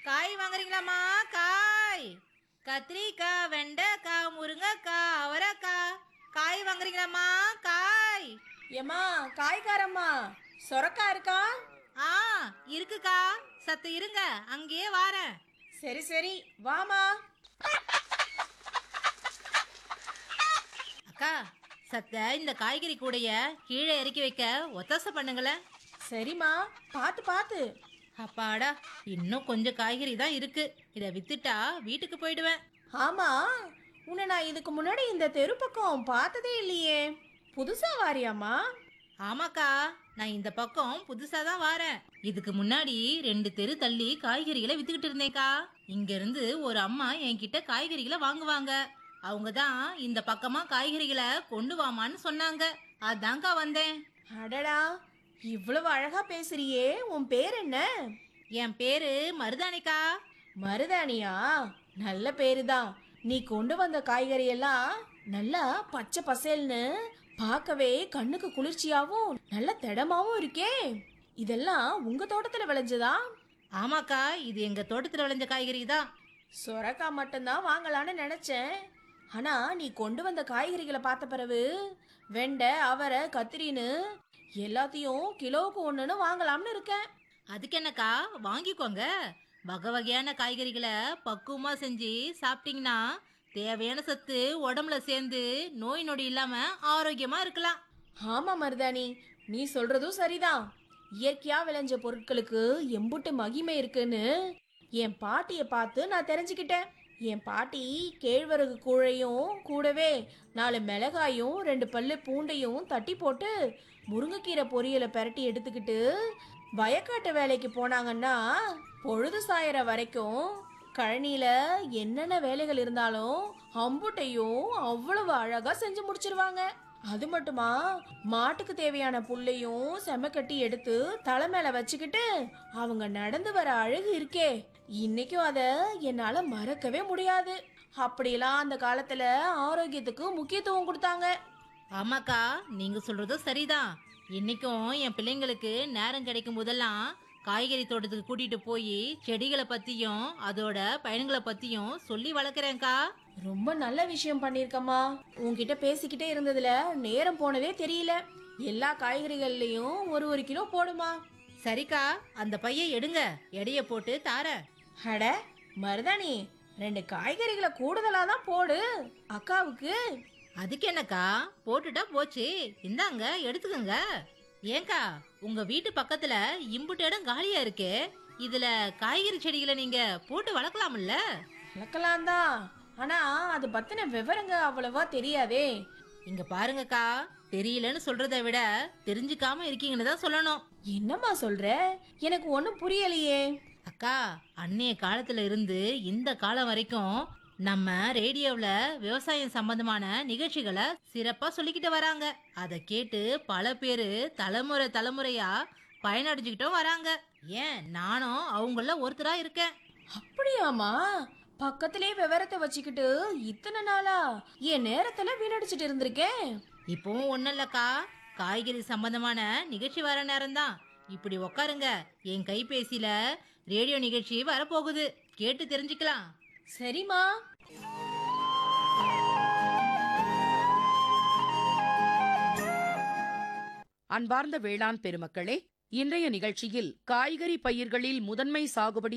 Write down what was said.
காய் வாங்குறீங்களாம்மா காய் கத்திரிக்காய் வெண்டைக்காய் முருங்கைக்காய் அவரைக்காய் காய் வாங்குறீங்களாம்மா காய் ஏம்மா காய்காரம்மா சொரக்கா இருக்கா ஆ இருக்குக்கா சத்து இருங்க அங்கேயே வாரேன் சரி சரி வாமா அக்கா சத்த இந்த காய்கறி கூடைய கீழே இறக்கி வைக்க ஒத்தாசை பண்ணுங்களேன் சரிம்மா பார்த்து பார்த்து அப்பாடா இன்னும் கொஞ்சம் காய்கறி தான் இருக்கு இதை வித்துட்டா வீட்டுக்கு போயிடுவேன் ஆமா உன்னை நான் இதுக்கு முன்னாடி இந்த தெரு பக்கம் பார்த்ததே இல்லையே புதுசா வாரியாம்மா ஆமாக்கா நான் இந்த பக்கம் புதுசா தான் வாரேன் இதுக்கு முன்னாடி ரெண்டு தெரு தள்ளி காய்கறிகளை வித்துக்கிட்டு இருந்தேன்க்கா இங்க இருந்து ஒரு அம்மா என்கிட்ட காய்கறிகளை வாங்குவாங்க அவங்க தான் இந்த பக்கமா காய்கறிகளை கொண்டு வாமான்னு சொன்னாங்க அதான்க்கா வந்தேன் அடடா இவ்வளவு அழகா பேசுறியே உன் பேர் என்ன என் பேரு மருதானிக்கா மருதானியா நல்ல பேரு தான் நீ கொண்டு வந்த காய்கறி எல்லாம் நல்லா பச்சை பசேல்னு பார்க்கவே கண்ணுக்கு குளிர்ச்சியாவும் நல்ல திடமாவும் இருக்கே இதெல்லாம் உங்க தோட்டத்துல விளைஞ்சதா ஆமாக்கா இது எங்க தோட்டத்துல விளைஞ்ச காய்கறி தான் சொரக்காய் மட்டும்தான் வாங்கலான்னு நினைச்சேன் ஆனா நீ கொண்டு வந்த காய்கறிகளை பார்த்த பிறகு வெண்டை அவரை கத்திரின்னு எல்லாத்தையும் கிலோவுக்கு ஒண்ணுன்னு வாங்கலாம்னு இருக்கேன் அதுக்கு என்னக்கா வாங்கிக்கோங்க வகை வகையான காய்கறிகளை பக்குவமா செஞ்சு சாப்பிட்டீங்கன்னா தேவையான சத்து உடம்புல சேர்ந்து நோய் நொடி இல்லாம ஆரோக்கியமா இருக்கலாம் ஆமா மருதாணி நீ சொல்றதும் சரிதான் இயற்கையா விளைஞ்ச பொருட்களுக்கு எம்புட்டு மகிமை இருக்குன்னு என் பாட்டியை பார்த்து நான் தெரிஞ்சுக்கிட்டேன் என் பாட்டி கேழ்வரகு கூழையும் கூடவே நாலு மிளகாயும் ரெண்டு பல்லு பூண்டையும் தட்டி போட்டு முருங்கைக்கீரை பொரியலை பிரட்டி எடுத்துக்கிட்டு வயக்காட்டு வேலைக்கு போனாங்கன்னா பொழுது சாயற வரைக்கும் கழனியில என்னென்ன வேலைகள் இருந்தாலும் அம்புட்டையும் அவ்வளவு அழகா செஞ்சு முடிச்சிருவாங்க அது மட்டுமா மாட்டுக்கு தேவையான புல்லையும் செமக்கட்டி எடுத்து தலை மேல வச்சுக்கிட்டு அவங்க நடந்து வர அழகு இருக்கே இன்னைக்கும் அத என்னால மறக்கவே முடியாது அப்படியெல்லாம் அந்த காலத்துல ஆரோக்கியத்துக்கு முக்கியத்துவம் கொடுத்தாங்க ஆமாக்கா நீங்க சொல்றதும் சரிதான் இன்னைக்கும் என் பிள்ளைங்களுக்கு நேரம் கிடைக்கும் போதெல்லாம் காய்கறி தோட்டத்துக்கு கூட்டிட்டு போய் செடிகளை பத்தியும் அதோட பயன்களை பத்தியும் சொல்லி வளர்க்குறேன்க்கா ரொம்ப நல்ல விஷயம் பண்ணிருக்கம்மா உன்கிட்ட பேசிக்கிட்டே இருந்ததுல நேரம் போனதே தெரியல எல்லா காய்கறிகள்லயும் ஒரு ஒரு கிலோ போடுமா சரிக்கா அந்த பையை எடுங்க எடைய போட்டு தாரேன் அட மருதாணி ரெண்டு காய்கறிகளை கூடுதலா தான் போடு அக்காவுக்கு அதுக்கு என்னக்கா போட்டுட்டா போச்சு இந்தாங்க எடுத்துக்கோங்க ஏங்கா உங்க வீட்டு பக்கத்துல இம்புட்டு இடம் காலியா இருக்கே இதுல காய்கறி செடிகளை நீங்க போட்டு வளர்க்கலாம்ல வளர்க்கலாம் தான் ஆனா அது பத்தின விவரங்க அவ்வளவா தெரியாதே இங்க பாருங்கக்கா தெரியலன்னு சொல்றதை விட தெரிஞ்சுக்காம இருக்கீங்கன்னு தான் சொல்லணும் என்னம்மா சொல்ற எனக்கு ஒண்ணும் புரியலையே அக்கா அன்னைய காலத்துல இருந்து இந்த காலம் வரைக்கும் நம்ம ரேடியோவில் விவசாயம் சம்பந்தமான நிகழ்ச்சிகளை சிறப்பா சொல்லிக்கிட்டு வராங்க அதை கேட்டு பல பேர் தலைமுறை தலைமுறையா பயனடைஞ்சுக்கிட்டும் வராங்க ஏன் நானும் அவங்கள ஒருத்தரா இருக்கேன் அப்படியாமா பக்கத்திலே விவரத்தை வச்சுக்கிட்டு இத்தனை நாளா என் நேரத்துல வீணடிச்சிட்டு இருந்திருக்கேன் இப்பவும் ஒன்றும் இல்லக்கா காய்கறி சம்பந்தமான நிகழ்ச்சி வர நேரம்தான் இப்படி உக்காருங்க என் கைபேசியில ரேடியோ நிகழ்ச்சி வரப்போகுது கேட்டு தெரிஞ்சுக்கலாம் சரிம்மா அன்பார்ந்த வேளாண் பெருமக்களே இன்றைய நிகழ்ச்சியில் காய்கறி பயிர்களில் முதன்மை சாகுபடி